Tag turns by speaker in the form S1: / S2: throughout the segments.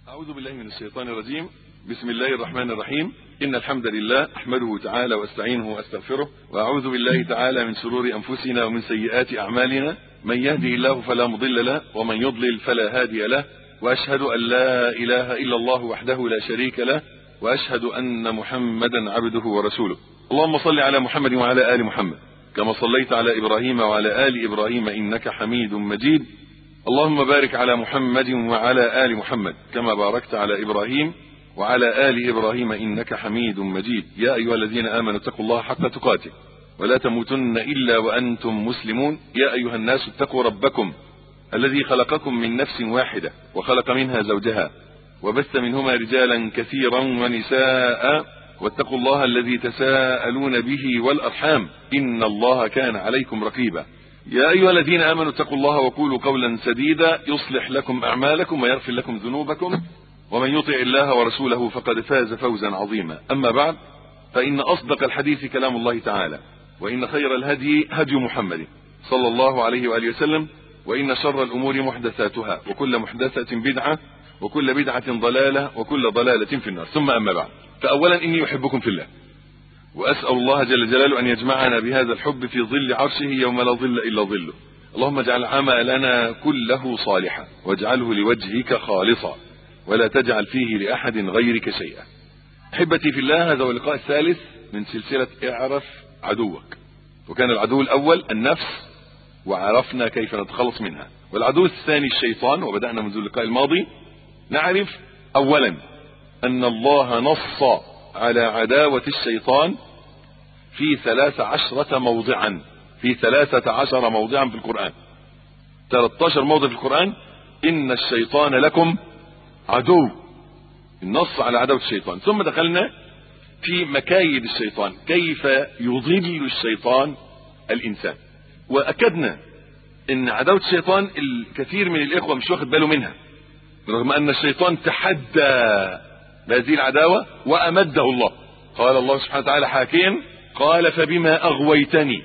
S1: أعوذ بالله من الشيطان الرجيم بسم الله الرحمن الرحيم إن الحمد لله أحمده تعالى واستعينه واستغفره وأعوذ بالله تعالى من شرور أنفسنا ومن سيئات أعمالنا من يهده الله فلا مضل له ومن يضلل فلا هادي له وأشهد أن لا إله إلا الله وحده لا شريك له وأشهد أن محمدا عبده ورسوله اللهم صل على محمد وعلى آل محمد كما صليت على إبراهيم وعلى آل إبراهيم إنك حميد مجيد اللهم بارك على محمد وعلى آل محمد كما باركت على إبراهيم وعلى آل إبراهيم إنك حميد مجيد يا أيها الذين آمنوا اتقوا الله حق تقاته ولا تموتن إلا وأنتم مسلمون يا أيها الناس اتقوا ربكم الذي خلقكم من نفس واحدة وخلق منها زوجها وبث منهما رجالا كثيرا ونساء واتقوا الله الذي تساءلون به والأرحام إن الله كان عليكم رقيبا يا أيها الذين آمنوا اتقوا الله وقولوا قولا سديدا يصلح لكم أعمالكم ويغفر لكم ذنوبكم ومن يطع الله ورسوله فقد فاز فوزا عظيما أما بعد فإن أصدق الحديث كلام الله تعالى وإن خير الهدي هدي محمد صلى الله عليه وآله وسلم وإن شر الأمور محدثاتها وكل محدثة بدعة وكل بدعة ضلالة وكل ضلالة في النار ثم أما بعد فأولا إني أحبكم في الله وأسأل الله جل جلاله أن يجمعنا بهذا الحب في ظل عرشه يوم لا ظل إلا ظله اللهم اجعل عملنا كله صالحا واجعله لوجهك خالصا ولا تجعل فيه لأحد غيرك شيئا احبتي في الله هذا هو اللقاء الثالث من سلسلة اعرف عدوك وكان العدو الأول النفس وعرفنا كيف نتخلص منها والعدو الثاني الشيطان وبدأنا منذ اللقاء الماضي نعرف أولا أن الله نص على عداوة الشيطان في ثلاث عشرة موضعا في ثلاثة عشر موضعا في القرآن 13 موضع في القرآن إن الشيطان لكم عدو النص على عداوة الشيطان ثم دخلنا في مكايد الشيطان كيف يضل الشيطان الإنسان وأكدنا إن عداوة الشيطان الكثير من الإخوة مش واخد باله منها رغم أن الشيطان تحدى بهذه العداوة وأمده الله قال الله سبحانه وتعالى حاكيا قال فبما أغويتني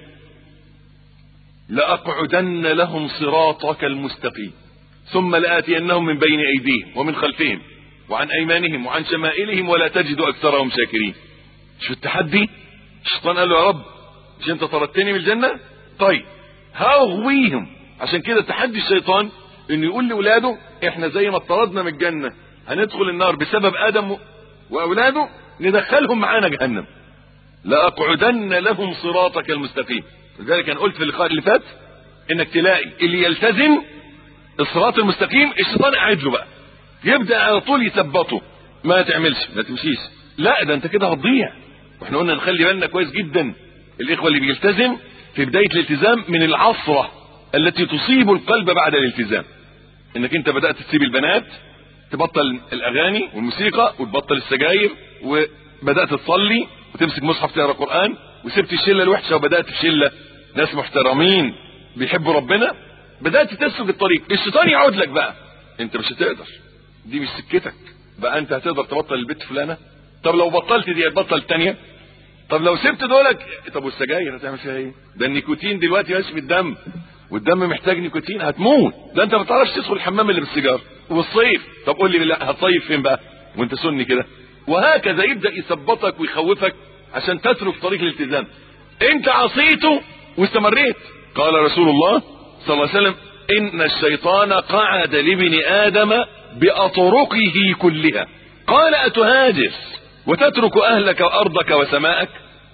S1: لأقعدن لهم صراطك المستقيم ثم لآتينهم من بين أيديهم ومن خلفهم وعن أيمانهم وعن شمائلهم ولا تجد أكثرهم شاكرين شو التحدي الشيطان قال له يا رب مش انت طردتني من الجنة طيب هاغويهم عشان كده تحدي الشيطان انه يقول لاولاده احنا زي ما اطردنا من الجنة هندخل النار بسبب ادم واولاده ندخلهم معانا جهنم لاقعدن لهم صراطك المستقيم لذلك انا قلت في اللقاء اللي فات انك تلاقي اللي يلتزم الصراط المستقيم الشيطان قاعد له بقى يبدا على طول يثبطه ما تعملش ما تمشيش لا ده انت كده هتضيع واحنا قلنا نخلي بالنا كويس جدا الاخوه اللي بيلتزم في بدايه الالتزام من العصره التي تصيب القلب بعد الالتزام انك انت بدات تسيب البنات تبطل الاغاني والموسيقى وتبطل السجاير وبدات تصلي وتمسك مصحف تقرا قران وسبت الشله الوحشه وبدات في شله ناس محترمين بيحبوا ربنا بدات تسلك الطريق الشيطان يعود لك بقى انت مش هتقدر دي مش سكتك بقى انت هتقدر تبطل البيت فلانه طب لو بطلت دي هتبطل الثانيه طب لو سبت دولك طب والسجاير هتعمل فيها ايه ده النيكوتين دلوقتي ماشي في الدم والدم محتاج نيكوتين هتموت ده انت ما تعرفش تدخل الحمام اللي بالسيجاره والصيف طب قول لي بالله هتصيف فين بقى وانت سني كده وهكذا يبدا يثبطك ويخوفك عشان تترك طريق الالتزام انت عصيته واستمريت قال رسول الله صلى الله عليه وسلم ان الشيطان قعد لابن ادم باطرقه كلها قال اتهاجر وتترك اهلك وارضك وسماءك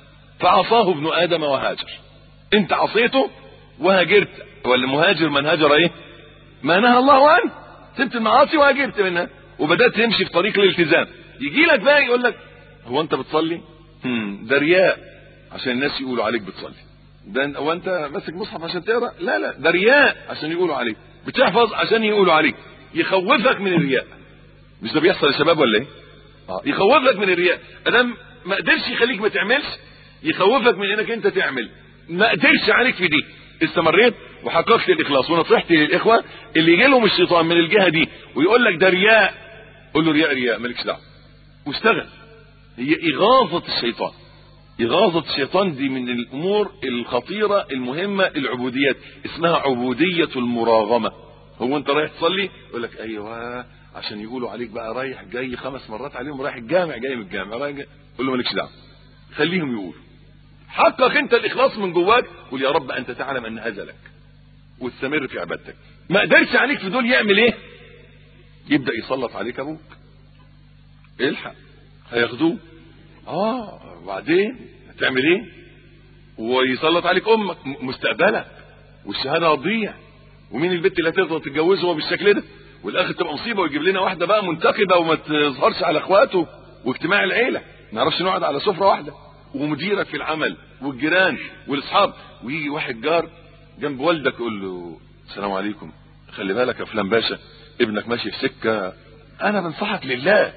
S1: فعصاه ابن ادم وهاجر انت عصيته وهاجرت والمهاجر من هاجر ايه ما نهى الله عنه سبت المعاصي وهاجرت منها وبدات تمشي في طريق الالتزام يجي لك بقى يقول لك هو انت بتصلي هم ده رياء عشان الناس يقولوا عليك بتصلي ده هو انت ماسك مصحف عشان تقرا لا لا ده رياء عشان يقولوا عليك بتحفظ عشان يقولوا عليك يخوفك من الرياء مش ده بيحصل يا شباب ولا ايه اه يخوفك من الرياء ادام ما قدرش يخليك ما تعملش يخوفك من انك انت تعمل ما قدرش عليك في دي استمريت وحققت الاخلاص ونصيحتي للاخوه اللي يجي لهم الشيطان من الجهه دي ويقول لك ده رياء قول له رياء رياء مالكش دعوه واشتغل هي اغاظه الشيطان إغاظة الشيطان دي من الأمور الخطيرة المهمة العبوديات اسمها عبودية المراغمة هو أنت رايح تصلي يقول لك أيوه عشان يقولوا عليك بقى رايح جاي خمس مرات عليهم رايح الجامع جاي من الجامع رايح جاي قول له مالكش دعوه خليهم يقولوا حقق انت الاخلاص من جواك قول يا رب انت تعلم ان هذا لك واستمر في عبادتك ما قدرش عليك في دول يعمل ايه يبدا يسلط عليك ابوك الحق هياخدوه اه وبعدين هتعمل ايه ويسلط عليك امك مستقبلك والشهاده هتضيع ومين البنت اللي هتقدر تتجوزه بالشكل ده والاخر تبقى مصيبه ويجيب لنا واحده بقى منتقبه وما تظهرش على اخواته واجتماع العيله ما نعرفش نقعد على سفره واحده ومديرك في العمل والجيران والاصحاب ويجي واحد جار جنب والدك يقول له السلام عليكم خلي بالك يا فلان باشا ابنك ماشي في سكه انا بنصحك لله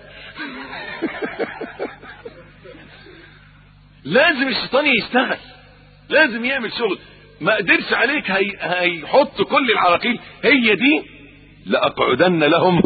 S1: لازم الشيطان يشتغل لازم يعمل شغل ما قدرش عليك هي... هيحط كل العراقيل هي دي لاقعدن لهم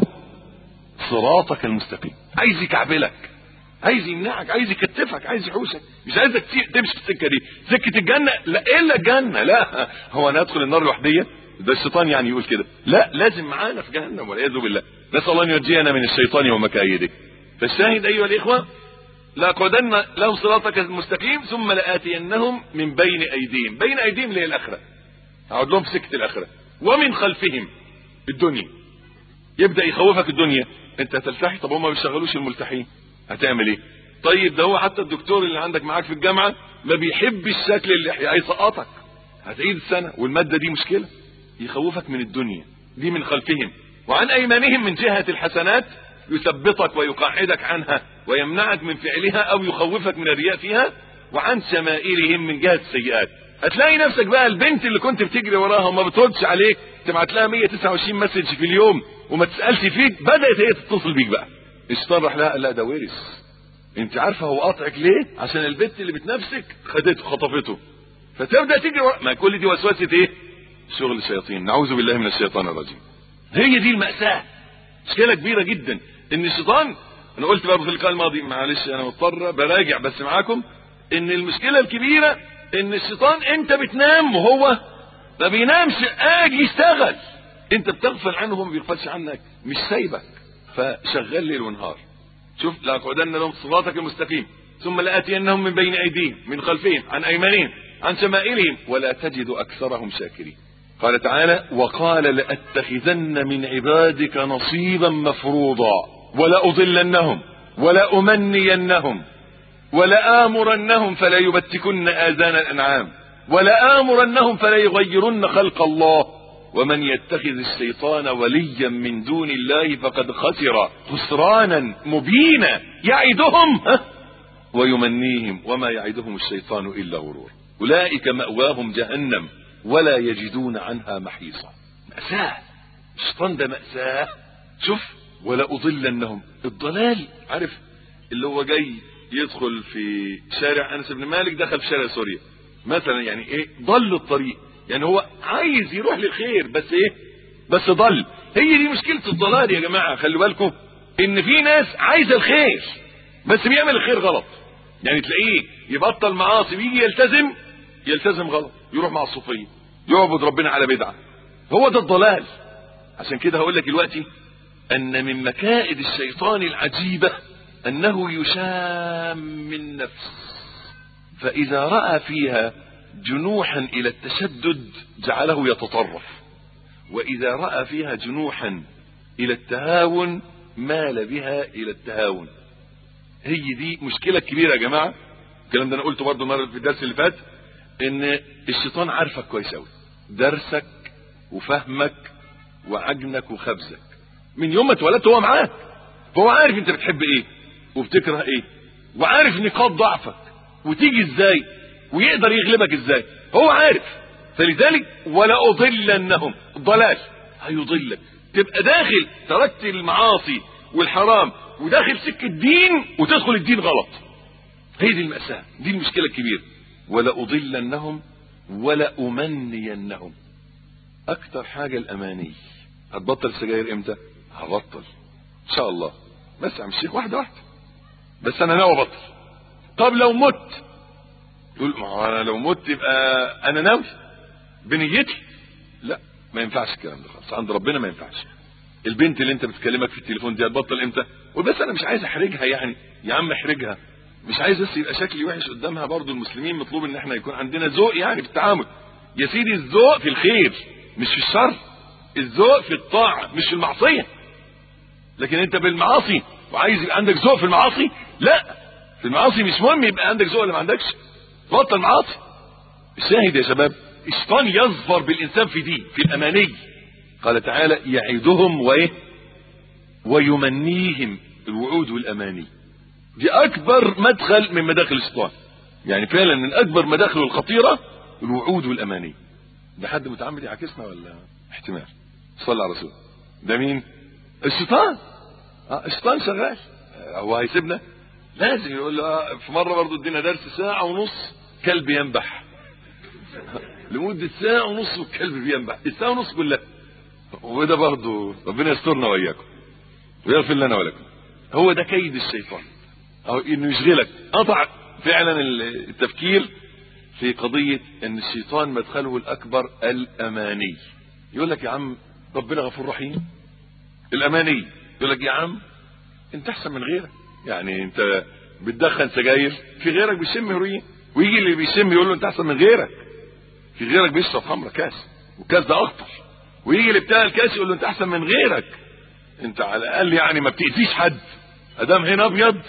S1: صراطك المستقيم عايز يكعبلك عايز يمنعك عايز يكتفك عايز يحوشك مش عايزك تمشي في السكه دي سكه الجنه لا الا الجنه لا هو انا ادخل النار لوحديه ده الشيطان يعني يقول كده لا لازم معانا في جهنم والعياذ بالله نسال الله ان ينجينا من الشيطان ومكايده فالشاهد ايها الاخوه لاقعدن لهم صراطك المستقيم ثم لاتينهم من بين ايديهم بين ايديهم اللي هي الاخره اقعد لهم في سكه الاخره ومن خلفهم الدنيا يبدا يخوفك الدنيا انت هتلتحي طب هم ما بيشغلوش الملتحين هتعمل ايه طيب ده هو حتى الدكتور اللي عندك معاك في الجامعه ما بيحبش شكل اللحيه هيسقطك هتعيد السنه والماده دي مشكله يخوفك من الدنيا دي من خلفهم وعن ايمانهم من جهه الحسنات يثبطك ويقعدك عنها ويمنعك من فعلها او يخوفك من الرياء فيها وعن شمائلهم من جهه السيئات هتلاقي نفسك بقى البنت اللي كنت بتجري وراها وما بتردش عليك تبعت لها 129 مسج في اليوم وما تسالش فيك بدات هي تتصل بيك بقى الشيطان راح لها قال لا ده ورث انت عارفه هو قاطعك ليه عشان البنت اللي بتنافسك خدته خطفته فتبدا تجري ورا ما كل دي وسوسه ايه شغل الشياطين نعوذ بالله من الشيطان الرجيم هي دي المأساة مشكلة كبيرة جدا ان الشيطان انا قلت برضه في اللقاء الماضي معلش انا مضطر براجع بس معاكم ان المشكلة الكبيرة ان الشيطان انت بتنام وهو ما بينامش اجي يشتغل انت بتغفل عنه وهو ما بيغفلش عنك مش سايبك فشغال ليل ونهار شوف لاقعدن لهم صراطك المستقيم ثم لاتينهم من بين ايديهم من خلفهم عن ايمانهم عن شمائلهم ولا تجد اكثرهم شاكرين قال تعالى وقال لأتخذن من عبادك نصيبا مفروضا ولأضلنهم ولأمنينهم ولآمرنهم فلا يبتكن آذان الأنعام ولآمرنهم فلا يغيرن خلق الله ومن يتخذ الشيطان وليا من دون الله فقد خسر خسرانا مبينا يعدهم ويمنيهم وما يعدهم الشيطان إلا غرور أولئك مأواهم جهنم ولا يجدون عنها محيصا مأساة الشيطان ده مأساة شوف ولا أضلنهم الضلال عارف اللي هو جاي يدخل في شارع أنس بن مالك دخل في شارع سوريا مثلا يعني ايه ضل الطريق يعني هو عايز يروح للخير بس ايه بس ضل هي دي مشكلة الضلال يا جماعة خلي بالكم ان في ناس عايزة الخير بس بيعمل الخير غلط يعني تلاقيه يبطل معاصي ويجي يلتزم يلتزم غلط يروح مع الصوفيه يعبد ربنا على بدعه هو ده الضلال عشان كده هقول لك دلوقتي ان من مكائد الشيطان العجيبه انه يشام النفس فاذا راى فيها جنوحا الى التشدد جعله يتطرف واذا راى فيها جنوحا الى التهاون مال بها الى التهاون هي دي مشكله كبيره يا جماعه الكلام ده انا قلته برضه مره في الدرس اللي فات ان الشيطان عارفك كويس قوي درسك وفهمك وعجنك وخبزك من يوم ما اتولدت هو معاك فهو عارف انت بتحب ايه وبتكره ايه وعارف نقاط ضعفك وتيجي ازاي ويقدر يغلبك ازاي هو عارف فلذلك ولا اضلنهم ضلال هيضلك تبقى داخل تركت المعاصي والحرام وداخل سكه الدين وتدخل الدين غلط هي دي المأساة دي المشكلة الكبيرة ولا أضلنهم ولا أمنينهم أكتر حاجة الأماني هتبطل سجاير إمتى؟ هبطل إن شاء الله بس يا عم الشيخ واحدة واحدة بس أنا ناوي أبطل طب لو مت يقول ما هو أنا لو مت يبقى أنا ناوي بنيتي لا ما ينفعش الكلام ده خالص عند ربنا ما ينفعش البنت اللي انت بتكلمك في التليفون دي هتبطل امتى وبس انا مش عايز احرجها يعني يا عم احرجها مش عايز بس يبقى شكلي وحش قدامها برضو المسلمين مطلوب ان احنا يكون عندنا ذوق يعني في التعامل يا سيدي الذوق في الخير مش في الشر الذوق في الطاعه مش في المعصيه لكن انت بالمعاصي وعايز يبقى عندك ذوق في المعاصي لا في المعاصي مش مهم يبقى عندك ذوق ولا ما عندكش بطل معاصي الشاهد يا شباب الشيطان يظفر بالانسان في دي في الاماني قال تعالى يعدهم وايه ويمنيهم الوعود والاماني دي اكبر مدخل من مداخل الشيطان يعني فعلا من اكبر مداخله الخطيره الوعود والاماني ده حد متعمد يعاكسنا ولا احتمال صلى على رسول ده مين الشيطان اه الشيطان شغال هو هيسيبنا لازم يقول له آه في مره برضه ادينا درس ساعه ونص كلب ينبح لمده ساعه ونص والكلب بينبح الساعه ونص كلها وده برضه ربنا يسترنا واياكم ويغفر لنا ولكم هو ده كيد الشيطان او انه يشغلك قطع فعلا التفكير في قضية ان الشيطان مدخله الاكبر الاماني يقول لك يا عم ربنا غفور رحيم الاماني يقول لك يا عم انت احسن من غيرك يعني انت بتدخن سجاير في غيرك بيشم هيروين ويجي اللي بيشم يقول له انت احسن من غيرك في غيرك بيشرب خمره كاس والكاس ده اخطر ويجي اللي بتاع الكاس يقول له انت احسن من غيرك انت على الاقل يعني ما بتاذيش حد ادام هنا ابيض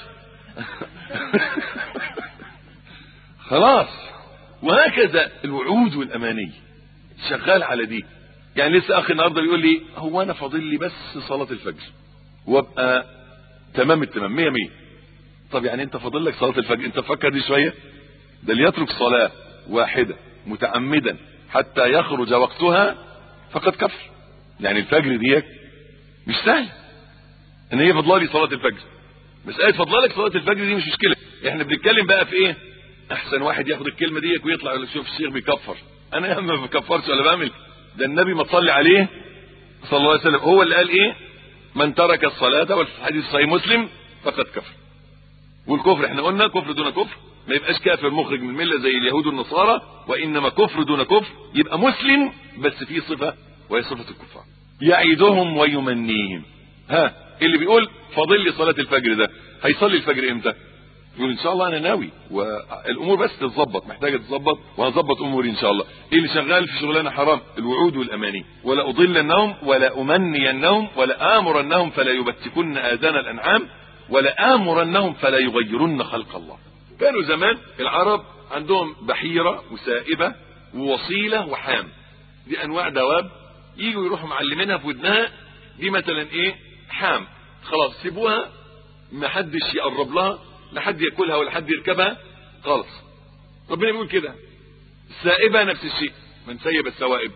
S1: خلاص وهكذا الوعود والاماني شغال على دي يعني لسه اخي النهارده بيقول لي هو انا فاضل لي بس صلاه الفجر وابقى تمام التمام 100 100 طب يعني انت فاضل لك صلاه الفجر انت فكر دي شويه ده اللي يترك صلاه واحده متعمدا حتى يخرج وقتها فقد كفر يعني الفجر ديك مش سهل ان هي فضلها لي صلاه الفجر مساله فضلها لك صلاه الفجر دي مش مشكله احنا بنتكلم بقى في ايه احسن واحد ياخد الكلمه ديك ويطلع يقول لك شوف الشيخ بيكفر انا يا عم ما بكفرش ولا بعمل ده النبي ما تصلي عليه صلى الله عليه وسلم هو اللي قال ايه من ترك الصلاه والحديث صحيح مسلم فقد كفر والكفر احنا قلنا كفر دون كفر ما يبقاش كافر مخرج من المله زي اليهود والنصارى وانما كفر دون كفر يبقى مسلم بس في صفه وهي صفه الكفار يعيدهم ويمنيهم ها اللي بيقول فاضل لي صلاه الفجر ده هيصلي الفجر امتى يقول ان شاء الله انا ناوي والامور بس تتظبط محتاجه تتظبط وهظبط اموري ان شاء الله ايه اللي شغال في شغلانه حرام الوعود والاماني ولا اضلنهم ولا امنينهم ولا امرنهم فلا يبتكن اذان الانعام ولا امرنهم فلا يغيرن خلق الله كانوا زمان العرب عندهم بحيره وسائبه ووصيله وحام دي انواع دواب يجوا يروحوا معلمينها في ودنها دي مثلا ايه حام خلاص سيبوها ما حدش يقرب لها لا حد ياكلها ولا حد يركبها خالص ربنا بيقول كده السائبه نفس الشيء من سيب السوائب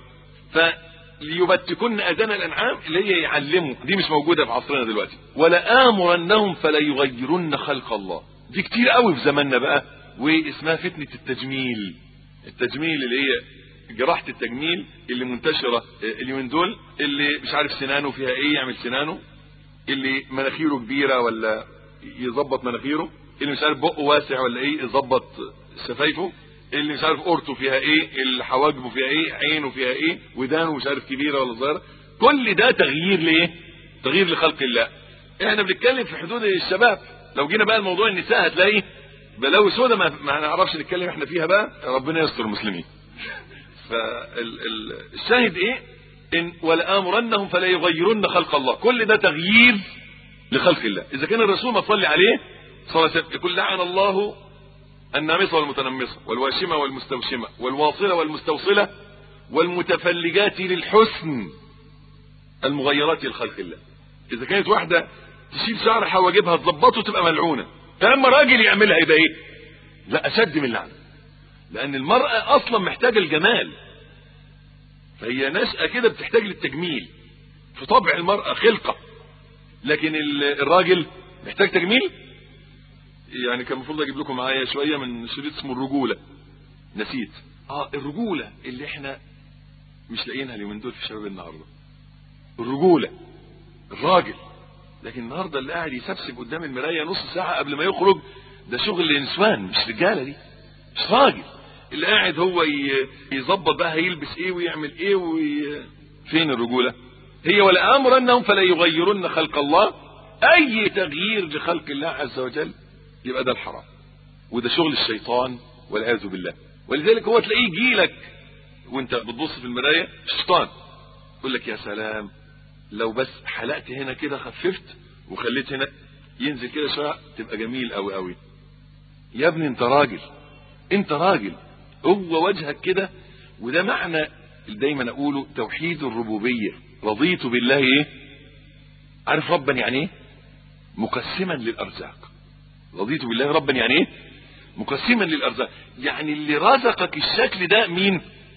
S1: فليبتكن اذان الانعام اللي هي يعلموا دي مش موجوده في عصرنا دلوقتي ولا امرنهم فلا يغيرن خلق الله دي كتير قوي في زماننا بقى واسمها فتنه التجميل التجميل اللي هي جراحه التجميل اللي منتشره اليومين دول اللي مش عارف سنانه فيها ايه يعمل سنانه اللي مناخيره كبيره ولا يظبط مناخيره اللي مش عارف بقه واسع ولا ايه يظبط شفايفه اللي مش عارف قرطه فيها ايه اللي حواجبه فيها ايه عينه فيها ايه ودانه مش عارف كبيره ولا صغيره كل ده تغيير لايه تغيير لخلق الله احنا بنتكلم في حدود الشباب لو جينا بقى الموضوع النساء هتلاقي بلاوي سودا ما, ما نعرفش نتكلم احنا فيها بقى ربنا يستر المسلمين فالشاهد ايه ان ولامرنهم فلا يغيرن خلق الله كل ده تغيير لخلق الله اذا كان الرسول ما صلي عليه صلى الله عليه وسلم يقول لعن الله النامصه والمتنمصه والواشمه والمستوشمه والواصله والمستوصله والمتفلجات للحسن المغيرات لخلق الله اذا كانت واحده تشيل شعر حواجبها تظبطه تبقى ملعونه فلما راجل يعملها يبقى ايه لا اشد من اللعنه لان المراه اصلا محتاجه الجمال فهي نشأة كده بتحتاج للتجميل في طبع المرأة خلقة لكن الراجل محتاج تجميل يعني كان المفروض اجيب لكم معايا شويه من شريط اسمه الرجوله نسيت اه الرجوله اللي احنا مش لاقيينها اليومين دول في شباب النهارده الرجوله الراجل لكن النهارده اللي قاعد يسبسب قدام المرايه نص ساعه قبل ما يخرج ده شغل نسوان مش رجاله دي مش راجل اللي قاعد هو يظبط بقى هيلبس ايه ويعمل ايه وي... فين الرجوله هي ولا امرنهم فلا يغيرن خلق الله اي تغيير لخلق الله عز وجل يبقى ده الحرام وده شغل الشيطان والعياذ بالله ولذلك هو تلاقيه يجي لك وانت بتبص في المرايه الشيطان يقول لك يا سلام لو بس حلقت هنا كده خففت وخليت هنا ينزل كده شويه تبقى جميل قوي قوي يا ابني انت راجل انت راجل هو وجهك كده وده معنى دايما اقوله توحيد الربوبيه رضيت بالله ايه عارف ربا يعني ايه مقسما للارزاق رضيت بالله ربا يعني ايه مقسما للارزاق يعني اللي رزقك الشكل ده مين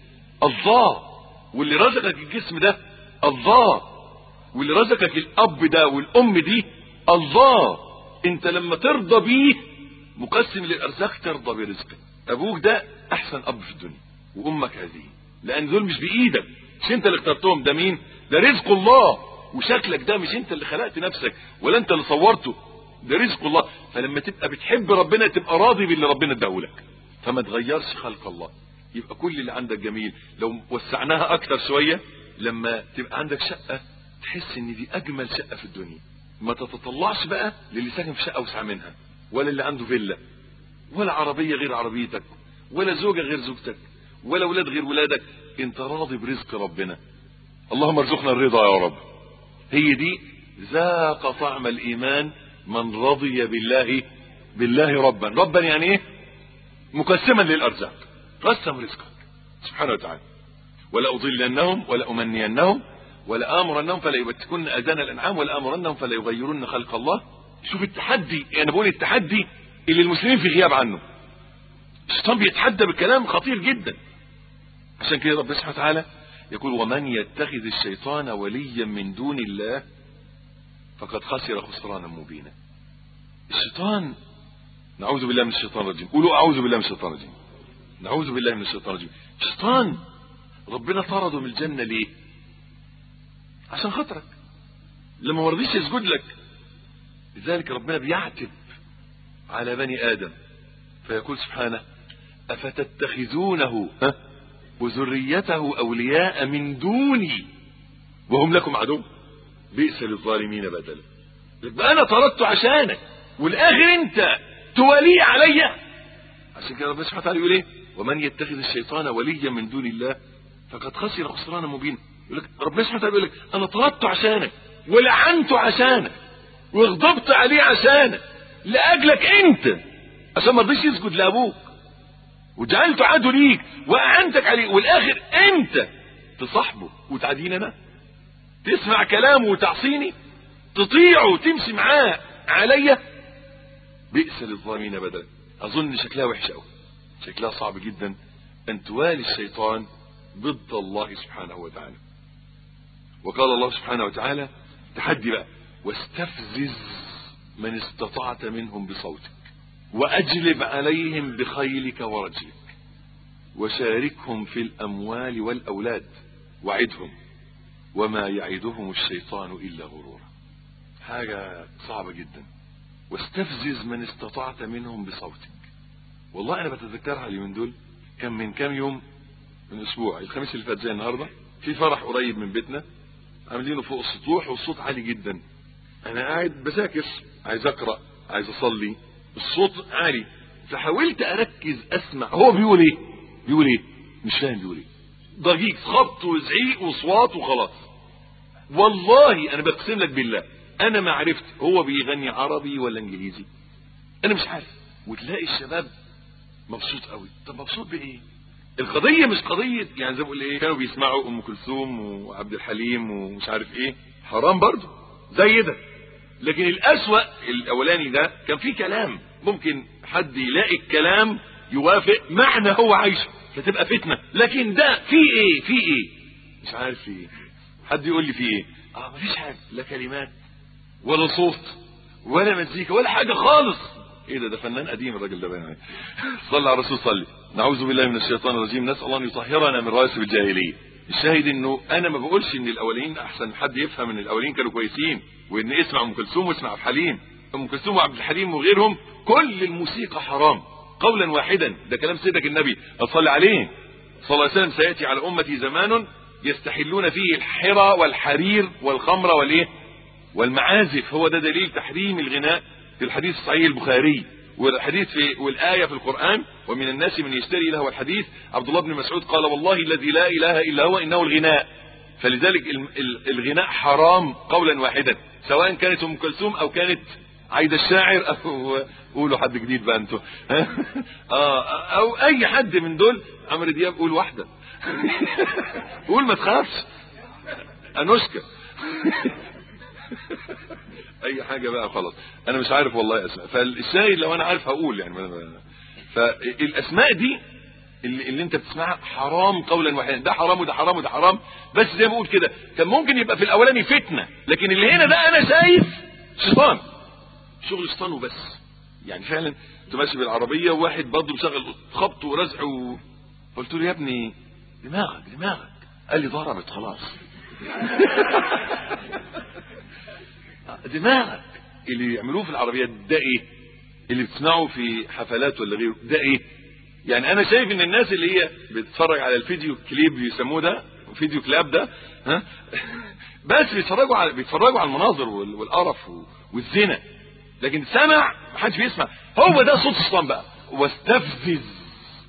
S1: الله واللي رزقك الجسم ده الله واللي رزقك الاب ده والام دي الله انت لما ترضى بيه مقسم للارزاق ترضى برزقه ابوك ده احسن اب في الدنيا وامك هذه لان دول مش بايدك مش انت اللي اخترتهم ده مين ده رزق الله وشكلك ده مش انت اللي خلقت نفسك ولا انت اللي صورته ده رزق الله فلما تبقى بتحب ربنا تبقى راضي باللي ربنا اداهولك فما تغيرش خلق الله يبقى كل اللي عندك جميل لو وسعناها اكتر شويه لما تبقى عندك شقه تحس ان دي اجمل شقه في الدنيا ما تتطلعش بقى للي ساكن في شقه اوسع منها ولا اللي عنده فيلا ولا عربيه غير عربيتك ولا زوجه غير زوجتك ولا اولاد غير ولادك انت راضي برزق ربنا اللهم ارزقنا الرضا يا رب هي دي ذاق طعم الايمان من رضي بالله بالله ربا ربا يعني ايه مقسما للارزاق قسم رزقك سبحانه وتعالى ولا اضلنهم ولا امنينهم ولا امرنهم فلا يبتكن اذان الانعام ولا امرنهم فلا يغيرن خلق الله شوف التحدي انا يعني بقول التحدي اللي المسلمين في غياب عنه الشيطان بيتحدى بكلام خطير جدا عشان كده ربنا سبحانه وتعالى يقول ومن يتخذ الشيطان وليا من دون الله فقد خسر خسرانا مبينا الشيطان نعوذ بالله من الشيطان الرجيم قولوا اعوذ بالله من الشيطان الرجيم نعوذ بالله من الشيطان الرجيم الشيطان ربنا طرده من الجنه ليه عشان خاطرك لما ما رضيش يسجد لك لذلك ربنا بيعتب على بني ادم فيقول سبحانه افتتخذونه ها وذريته اولياء من دوني وهم لكم عدو بئس للظالمين بدلا يبقى انا طردته عشانك والاخر انت تواليه عليا عشان كده ربنا سبحانه وتعالى يقول ايه ومن يتخذ الشيطان وليا من دون الله فقد خسر خسرانا مبينا يقول لك ربنا سبحانه وتعالى يقول لك انا طردته عشانك ولعنته عشانك وغضبت عليه عشانك لاجلك انت عشان ما رضيش يسجد لابوك وجعلته عدو ليك واعنتك عليه والاخر انت تصاحبه وتعديني انا تسمع كلامه وتعصيني تطيعه وتمشي معاه عليا بئس للظالمين بدلا اظن شكلها وحش قوي شكلها صعب جدا ان توالي الشيطان ضد الله سبحانه وتعالى وقال الله سبحانه وتعالى تحدي بقى واستفزز من استطعت منهم بصوتك واجلب عليهم بخيلك ورجلك وشاركهم في الاموال والاولاد وعدهم وما يعدهم الشيطان الا غرورا حاجه صعبه جدا واستفزز من استطعت منهم بصوتك والله انا بتذكرها اليومين دول كان من كام يوم من اسبوع الخميس اللي فات زي النهارده في فرح قريب من بيتنا عاملينه فوق السطوح والصوت عالي جدا انا قاعد بذاكر عايز اقرا عايز اصلي الصوت عالي فحاولت اركز اسمع هو بيقول ايه بيقول ايه مش فاهم بيقول ايه ضجيج خبط وزعيق وصوات وخلاص والله انا بقسم لك بالله انا ما عرفت هو بيغني عربي ولا انجليزي انا مش عارف وتلاقي الشباب مبسوط قوي طب مبسوط بايه القضيه مش قضيه يعني زي ما بقول ايه كانوا بيسمعوا ام كلثوم وعبد الحليم ومش عارف ايه حرام برضه زي ده لكن الاسوا الاولاني ده كان فيه كلام ممكن حد يلاقي الكلام يوافق معنى هو عايشه فتبقى فتنه لكن ده في ايه في ايه مش عارف في ايه حد يقول لي في ايه اه مفيش حاجه لا كلمات ولا صوت ولا مزيكا ولا حاجه خالص ايه ده ده فنان قديم الراجل ده باين صلى على الرسول صلي نعوذ بالله من الشيطان الرجيم نسال الله ان يطهرنا من رواسب الجاهليه الشاهد انه انا ما بقولش ان الاولين احسن حد يفهم ان الاولين كانوا كويسين وان اسمع ام كلثوم واسمع عبد الحليم ام كلثوم وعبد الحليم وغيرهم كل الموسيقى حرام قولا واحدا ده كلام سيدك النبي صلى عليه صلى الله عليه وسلم سياتي على امتي زمان يستحلون فيه الحرى والحرير والخمر والايه والمعازف هو ده دليل تحريم الغناء في الحديث الصحيح البخاري والحديث في والايه في القران ومن الناس من يشتري له الحديث عبد الله بن مسعود قال والله الذي لا اله الا هو انه الغناء فلذلك الغناء حرام قولا واحدا سواء كانت ام كلثوم او كانت عايدة الشاعر او قولوا حد جديد بقى انتوا او اي حد من دول عمرو دياب قول واحده قول ما تخافش انوشكا اي حاجه بقى خلاص انا مش عارف والله اسماء فالشاهد لو انا عارف هقول يعني فالاسماء دي اللي, اللي انت بتسمعها حرام قولا واحدا ده حرام وده حرام وده حرام بس زي ما بقول كده كان ممكن يبقى في الاولاني فتنه لكن اللي هنا ده انا شايف شيطان شغل شيطان وبس يعني فعلا كنت ماشي بالعربيه وواحد برضه مشغل خبط ورزع و... قلت له يا ابني دماغك دماغك قال لي ضربت خلاص دماغك اللي يعملوه في العربيات ده ايه اللي بتسمعه في حفلات ولا غيره ده ايه يعني انا شايف ان الناس اللي هي بتتفرج على الفيديو كليب بيسموه ده فيديو كلاب ده ها بس بيتفرجوا على بيتفرجوا على المناظر والقرف والزنا لكن سمع محدش بيسمع هو ده صوت الشيطان بقى واستفزز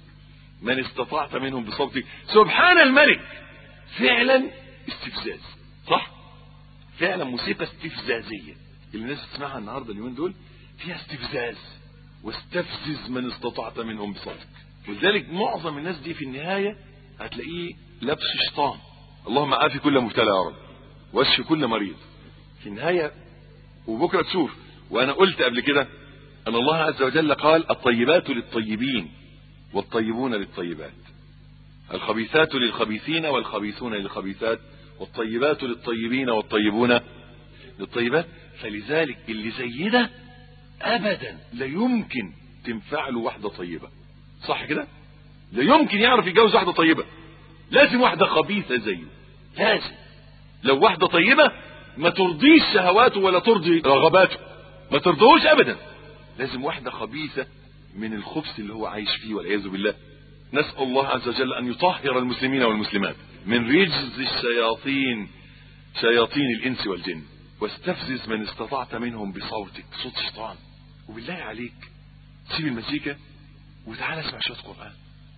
S1: من استطعت منهم بصوتك سبحان الملك فعلا استفزاز صح فعلا موسيقى استفزازيه اللي الناس بتسمعها النهارده اليومين دول فيها استفزاز واستفزز من استطعت منهم بصوتك ولذلك معظم الناس دي في النهايه هتلاقيه لبس شيطان اللهم عافي كل مبتلى يا رب واشفي كل مريض في النهايه وبكره تشوف وانا قلت قبل كده ان الله عز وجل قال الطيبات للطيبين والطيبون للطيبات الخبيثات للخبيثين والخبيثون للخبيثات والطيبات للطيبين والطيبون للطيبات فلذلك اللي زي ده ابدا لا يمكن تنفع له واحده طيبه صح كده لا يمكن يعرف يتجوز واحده طيبه لازم واحده خبيثه زيه لازم لو واحده طيبه ما ترضيش شهواته ولا ترضي رغباته ما ترضوش ابدا لازم واحده خبيثه من الخبث اللي هو عايش فيه والعياذ بالله نسال الله عز وجل ان يطهر المسلمين والمسلمات من رجز الشياطين شياطين الانس والجن واستفزز من استطعت منهم بصوتك صوت شيطان وبالله عليك سيب المزيكا وتعالى اسمع شويه قران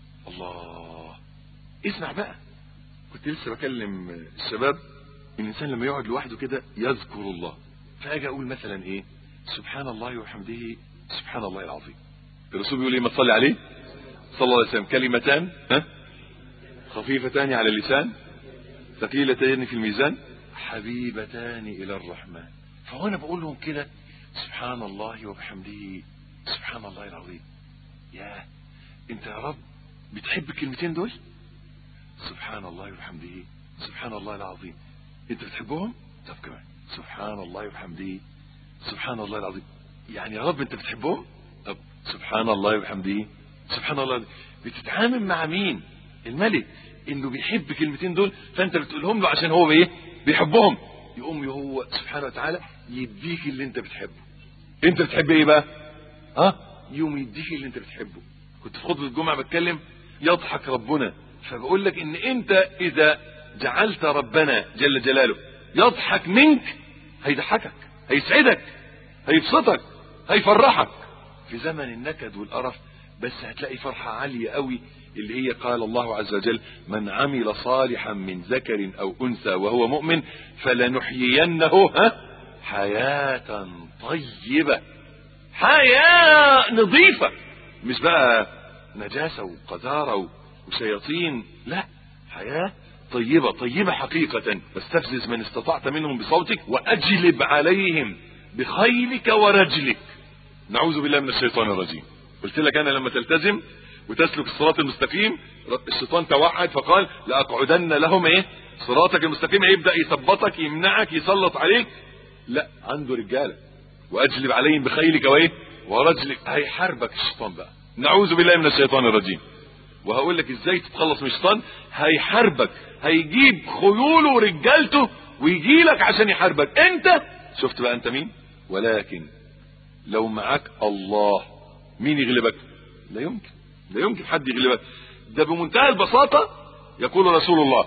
S1: الله اسمع بقى كنت لسه بكلم الشباب الانسان لما يقعد لوحده كده يذكر الله فاجي اقول مثلا ايه سبحان الله وبحمده سبحان الله العظيم الرسول بيقول ايه ما تصلي عليه صلى الله عليه وسلم كلمتان ها خفيفتان على اللسان ثقيلتان في الميزان حبيبتان الى الرحمن فهو انا بقول لهم كده سبحان الله وبحمده سبحان الله العظيم يا انت يا رب بتحب الكلمتين دول سبحان الله وبحمده سبحان الله العظيم انت بتحبهم طب كمان سبحان الله وبحمده سبحان الله العظيم يعني يا رب انت بتحبهم طب سبحان الله وبحمده سبحان الله بتتعامل مع مين الملك انه بيحب كلمتين دول فانت بتقولهم له عشان هو ايه بيحبهم يقوم هو سبحانه وتعالى يديك اللي انت بتحبه انت بتحب ايه بقى ها يوم يديك اللي انت بتحبه كنت في خطبه الجمعه بتكلم يضحك ربنا فبقول لك ان انت اذا جعلت ربنا جل جلاله يضحك منك هيضحكك هيسعدك هيبسطك هيفرحك في زمن النكد والقرف بس هتلاقي فرحة عالية قوي اللي هي قال الله عز وجل من عمل صالحا من ذكر او انثى وهو مؤمن فلنحيينه ها حياة طيبة حياة نظيفة مش بقى نجاسة وقذارة وشياطين لا حياة طيبة طيبة حقيقة فاستفزز من استطعت منهم بصوتك واجلب عليهم بخيلك ورجلك نعوذ بالله من الشيطان الرجيم قلت لك انا لما تلتزم وتسلك الصراط المستقيم الشيطان توعد فقال لاقعدن لهم ايه صراطك المستقيم يبدا يثبطك يمنعك يسلط عليك لا عنده رجاله واجلب عليهم بخيلك وايه ورجلك هيحاربك الشيطان بقى نعوذ بالله من الشيطان الرجيم وهقول لك ازاي تتخلص من الشيطان هيحاربك هيجيب خيوله ورجالته ويجي لك عشان يحاربك انت شفت بقى انت مين ولكن لو معاك الله مين يغلبك لا يمكن لا يمكن حد يغلبك ده بمنتهى البساطة يقول رسول الله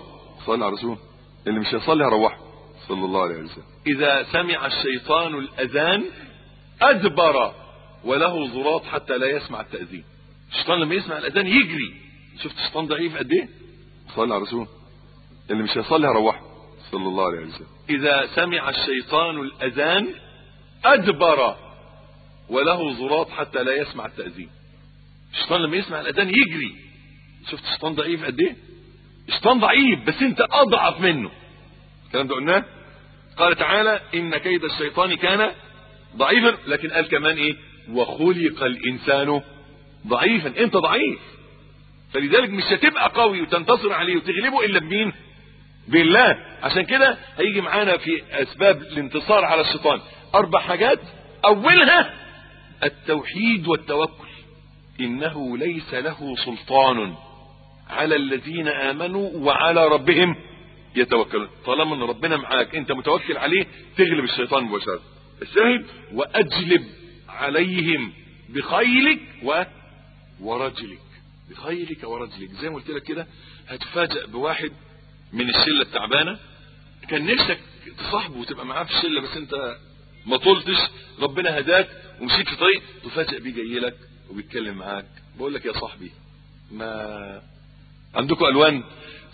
S1: صلى على رسول اللي مش هيصلي هروحه صلى الله عليه وسلم اذا سمع الشيطان الاذان ادبر وله ضراط حتى لا يسمع التاذين الشيطان لما يسمع الاذان يجري شفت الشيطان ضعيف قد ايه صلى على رسول اللي مش هيصلي هروحه صلى الله عليه وسلم اذا سمع الشيطان الاذان ادبر وله ضراط حتى لا يسمع التاذين الشيطان لما يسمع الاذان يجري شفت الشيطان ضعيف قد ايه الشيطان ضعيف بس انت اضعف منه الكلام ده قلناه قال تعالى ان كيد الشيطان كان ضعيفا لكن قال كمان ايه وخلق الانسان ضعيفا انت ضعيف فلذلك مش هتبقى قوي وتنتصر عليه وتغلبه الا بمين بالله عشان كده هيجي معانا في اسباب الانتصار على الشيطان اربع حاجات اولها التوحيد والتوكل انه ليس له سلطان على الذين امنوا وعلى ربهم يتوكلون طالما ان ربنا معاك انت متوكل عليه تغلب الشيطان مباشره الشاهد واجلب عليهم بخيلك و... ورجلك بخيلك ورجلك زي ما قلت لك كده هتفاجئ بواحد من الشله التعبانه كان نفسك تصاحبه وتبقى معاه في الشله بس انت ما طولتش ربنا هداك ومشيت في طريق تفاجئ بيه جاي لك وبيتكلم معاك بقول لك يا صاحبي ما عندكم الوان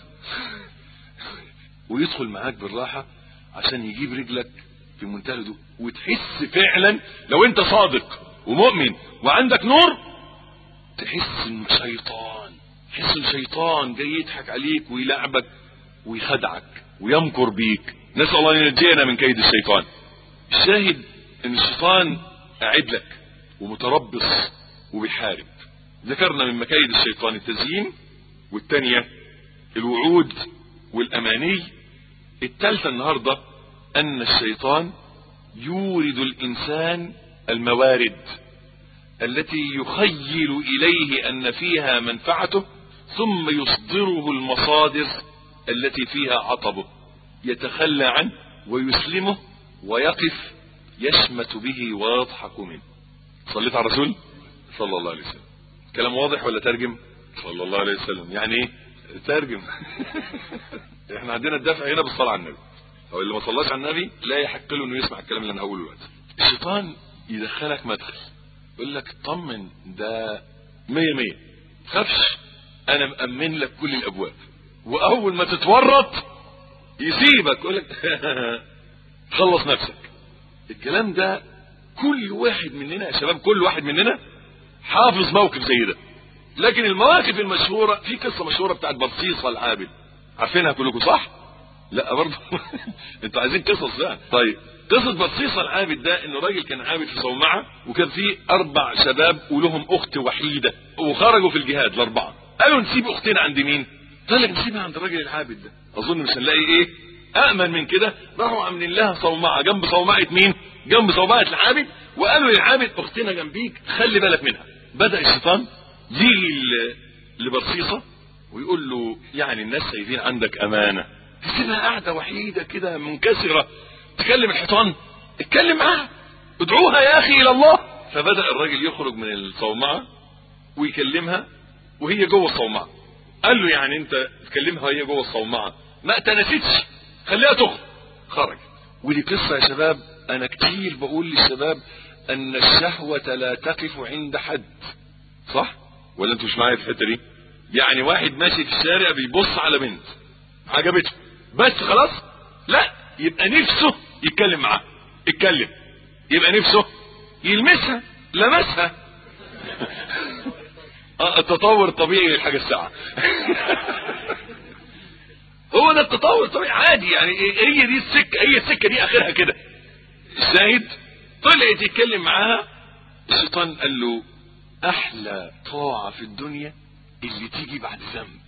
S1: ويدخل معاك بالراحه عشان يجيب رجلك في منتهى الهدوء وتحس فعلا لو انت صادق ومؤمن وعندك نور تحس انه شيطان تحس انه شيطان جاي يضحك عليك ويلعبك ويخدعك ويمكر بيك نسال الله ان ينجينا من كيد الشيطان الشاهد ان الشيطان قاعد لك ومتربص وبيحارب ذكرنا من مكايد الشيطان التزيين والتانية الوعود والاماني التالتة النهاردة ان الشيطان يورد الانسان الموارد التي يخيل اليه ان فيها منفعته ثم يصدره المصادر التي فيها عطبه يتخلى عنه ويسلمه ويقف يشمت به ويضحك منه صليت على الرسول صلى الله عليه وسلم كلام واضح ولا ترجم صلى الله عليه وسلم يعني ايه ترجم احنا عندنا الدفع هنا بالصلاه على النبي او اللي ما صلاش على النبي لا يحق له انه يسمع الكلام اللي انا هقوله دلوقتي الشيطان يدخلك مدخل يقول لك طمن ده مية مية تخافش انا مأمن لك كل الابواب واول ما تتورط يسيبك يقول لك خلص نفسك الكلام ده كل واحد مننا يا شباب كل واحد مننا حافظ موقف زي ده لكن المواقف المشهوره في قصه مشهوره بتاعت برصيصه العابد عارفينها كلكم صح لا برضه انتوا عايزين قصص بقى طيب قصه برصيصه العابد ده انه راجل كان عابد في صومعه وكان في اربع شباب ولهم اخت وحيده وخرجوا في الجهاد الاربعه قالوا نسيب اختنا عند مين قال لك نسيبها عند الراجل العابد ده اظن مش هنلاقي ايه امن من كده راحوا عاملين لها صومعه جنب صومعه مين جنب صومعه العابد وقالوا للعابد اختنا جنبيك خلي بالك منها بدا الشيطان يجي لبرصيصه ويقول له يعني الناس سايبين عندك امانه تسيبها قاعده وحيده كده منكسره تكلم الحيطان اتكلم معاها ادعوها يا اخي الى الله فبدا الراجل يخرج من الصومعه ويكلمها وهي جوه الصومعه قال له يعني انت تكلمها وهي جوه الصومعه ما تنستش خليها تخرج خرج ودي قصه يا شباب انا كتير بقول للشباب ان الشهوه لا تقف عند حد صح ولا انتوا مش معايا في الحته دي يعني واحد ماشي في الشارع بيبص على بنت عجبته بس خلاص لا يبقى نفسه يتكلم معاها اتكلم يبقى نفسه يلمسها لمسها التطور الطبيعي للحاجه الساعه هو ده التطور الطبيعي عادي يعني هي دي السكه هي السكه دي اخرها كده الشاهد طلعت يتكلم معاها الشيطان قال له احلى طاعه في الدنيا اللي تيجي بعد ذنب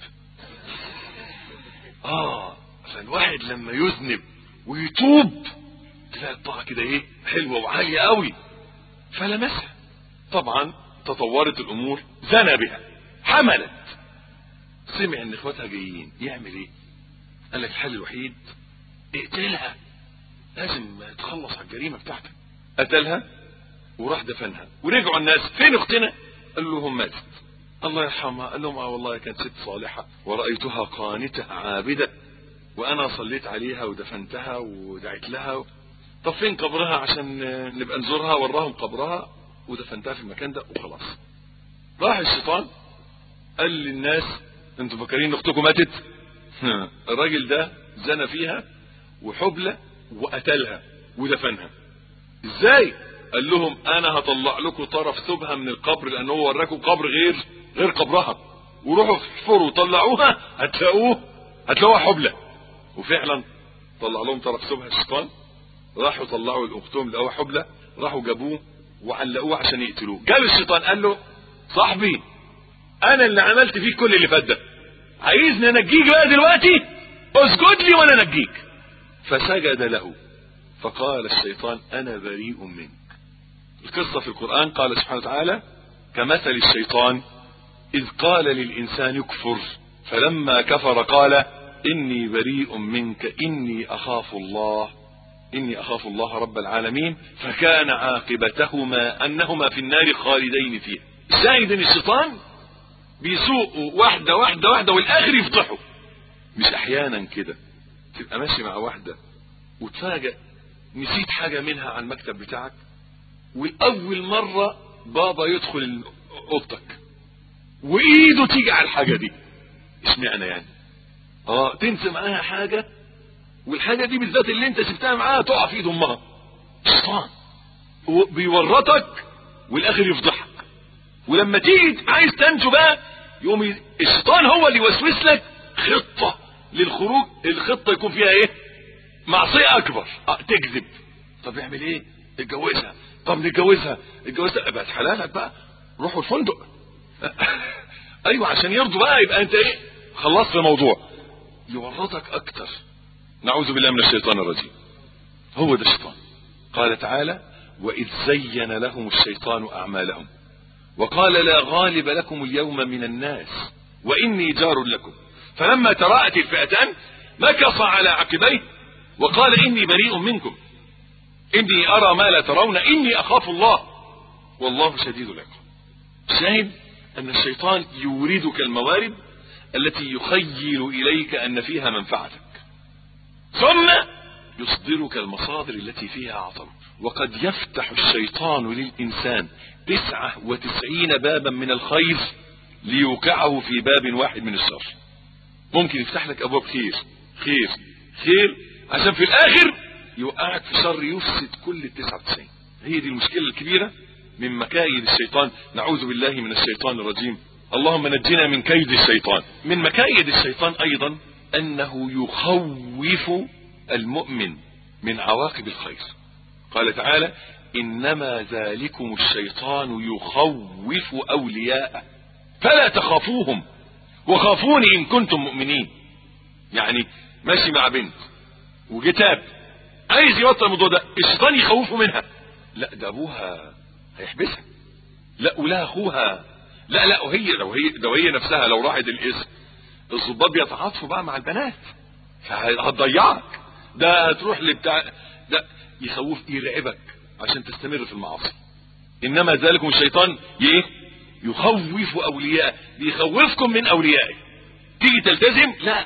S1: اه فالواحد لما يذنب ويتوب تلاقي الطاعه كده ايه حلوه وعاليه قوي فلمسها طبعا تطورت الامور زنى بها حملت سمع ان اخواتها جايين يعمل ايه قال لك الحل الوحيد اقتلها لازم تخلص على الجريمه بتاعتك قتلها وراح دفنها ورجعوا الناس فين اختنا قال لهم ماتت الله يرحمها قال لهم اه والله كانت ست صالحه ورايتها قانته عابده وانا صليت عليها ودفنتها ودعيت لها طب فين قبرها عشان نبقى نزورها وراهم قبرها ودفنتها في المكان ده وخلاص راح الشيطان قال للناس انتوا فاكرين اختكم ماتت الراجل ده زنى فيها وحبلى وقتلها ودفنها ازاي قال لهم انا هطلع لكم طرف ثوبها من القبر لان هو وراكم قبر غير غير قبرها وروحوا احفروا وطلعوها هتلاقوه هتلاقوها حبلى وفعلا طلع لهم طرف ثوبها الشيطان راحوا طلعوا الاختهم لقوها حبلى راحوا جابوه وعلقوه عشان يقتلوه جاب الشيطان قال له صاحبي انا اللي عملت فيك كل اللي فات ده عايزني انجيك بقى دلوقتي اسجد لي وانا انجيك فسجد له فقال الشيطان انا بريء منك القصة في القرآن قال سبحانه وتعالى كمثل الشيطان إذ قال للإنسان يكفر فلما كفر قال إني بريء منك إني أخاف الله إني أخاف الله رب العالمين فكان عاقبتهما أنهما في النار خالدين فيها الشاهد إن الشيطان بيسوقوا واحدة واحدة واحدة والآخر يفضحوا مش أحيانا كده تبقى ماشي مع واحدة وتفاجأ نسيت حاجة منها على المكتب بتاعك والأول مرة بابا يدخل أوضتك وإيده تيجي على الحاجة دي اشمعنى يعني اه تنسى معاها حاجة والحاجة دي بالذات اللي انت سبتها معاها تقع في ايد امها شيطان بيورطك والاخر يفضحك ولما تيجي عايز تنجو بقى يقوم الشيطان هو اللي يوسوس لك خطة للخروج الخطة يكون فيها ايه معصية اكبر اه تكذب طب اعمل ايه اتجوزها طب نتجوزها اتجوزها بقت حلالك بقى روحوا الفندق ايوه عشان يرضوا بقى يبقى انت ايه خلصت الموضوع يورطك اكتر نعوذ بالله من الشيطان الرجيم هو ده الشيطان قال تعالى واذ زين لهم الشيطان اعمالهم وقال لا غالب لكم اليوم من الناس واني جار لكم فلما تراءت الفئتان مكص على عقبيه وقال اني بريء منكم اني ارى ما لا ترون اني اخاف الله والله شديد العقاب شاهد ان الشيطان يوردك الموارد التي يخيل اليك ان فيها منفعتك ثم يصدرك المصادر التي فيها عطب وقد يفتح الشيطان للإنسان تسعة وتسعين بابا من الخير ليوقعه في باب واحد من الشر ممكن يفتح لك أبواب خير خير خير عشان في الآخر يوقعك في شر يفسد كل التسعة وتسعين هي دي المشكلة الكبيرة من مكايد الشيطان نعوذ بالله من الشيطان الرجيم اللهم نجنا من كيد الشيطان من مكايد الشيطان أيضا أنه يخوف المؤمن من عواقب الخير قال تعالى إنما ذلكم الشيطان يخوف أولياءه فلا تخافوهم وخافوني إن كنتم مؤمنين يعني ماشي مع بنت وجتاب عايز يبطل الموضوع ده الشيطان يخوفه منها لا ده أبوها هيحبسها لا ولا أخوها لا لا وهي لو هي لو هي نفسها لو راحت الاسم الظباط بيتعاطفوا بقى مع البنات فهتضيعك ده هتروح لبتاع ده يخوف يرعبك عشان تستمر في المعاصي انما ذلكم الشيطان ايه يخوف اولياء بيخوفكم من اوليائه تيجي تلتزم لا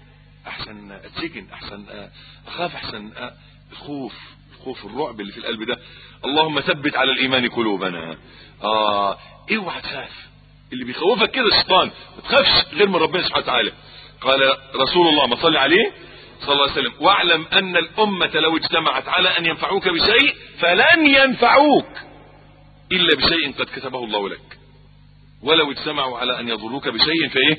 S1: احسن اتسجن احسن اخاف احسن الخوف الخوف الرعب اللي في القلب ده اللهم ثبت على الايمان قلوبنا اه اوعى تخاف اللي بيخوفك كده الشيطان ما تخافش غير من ربنا سبحانه وتعالى قال رسول الله ما صلي عليه صلى الله عليه وسلم واعلم ان الامة لو اجتمعت على ان ينفعوك بشيء فلن ينفعوك الا بشيء قد كتبه الله لك ولو اجتمعوا على ان يضروك بشيء فايه